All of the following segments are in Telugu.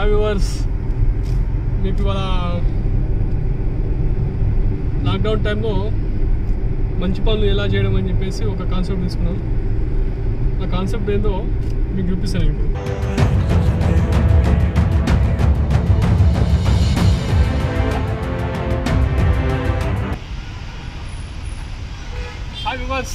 హాయ్ వ్యూవర్స్ మీకు ఇవాళ లాక్డౌన్ టైంలో మంచి పనులు ఎలా చేయడం అని చెప్పేసి ఒక కాన్సెప్ట్ తీసుకున్నాను ఆ కాన్సెప్ట్ ఏందో మీకు చూపిస్తాను ఇప్పుడు హాయ్ వ్యూవర్స్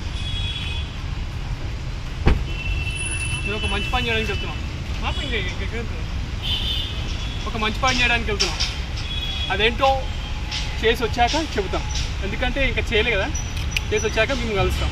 నేను ఒక మంచి పని చేయడానికి వెళ్తున్నాను మాకు ఇంక ఎక్కడికి వెళ్తున్నాను? ఒక మంచి పని చేయడానికి వెళ్తున్నాం అదేంటో చేసి వచ్చాక చెబుతాం ఎందుకంటే ఇంకా చేయలే కదా చేసి వచ్చాక మేము కలుస్తాం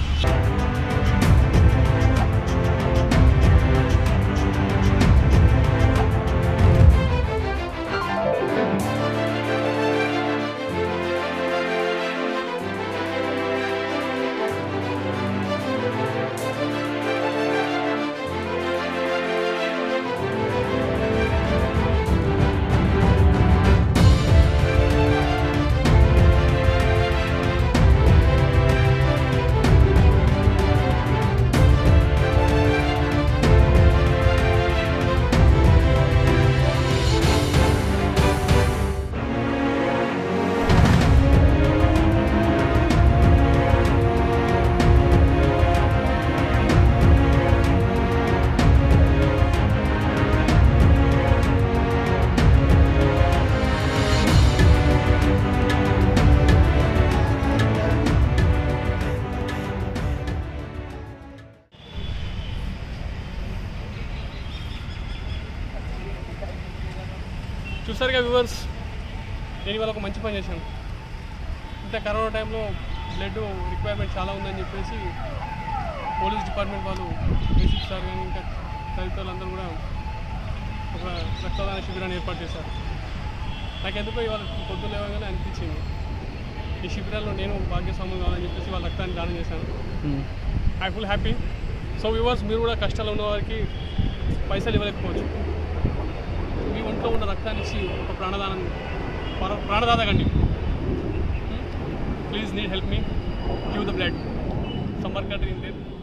చూసారుగా వ్యూవర్స్ నేను ఇవాళ ఒక మంచి పని చేశాను ఇంత కరోనా టైంలో బ్లడ్ రిక్వైర్మెంట్ చాలా ఉందని చెప్పేసి పోలీస్ డిపార్ట్మెంట్ వాళ్ళు బేసిక్ సార్ కానీ ఇంకా తదితరులందరూ కూడా ఒక రక్తదాన శిబిరాన్ని ఏర్పాటు చేశారు నాకు ఎందుకో ఇవాళ పొద్దున లేవగానే అనిపించింది ఈ శిబిరాల్లో నేను భాగ్యస్వాములు కావాలని చెప్పేసి వాళ్ళ రక్తాన్ని దానం చేశాను I full happy so viewers మీరు కూడా కష్టాలు ఉన్న వారికి పైసలు ఇవ్వలేకపోవచ్చు మీ ఒంట్లో ఉన్న రక్తాన్ని ఇచ్చి ఒక ప్రాణదానం ప్రాణ- ప్రాణదాత కండి please need help me give the blood సంపర్క్ ఇన్ దేర్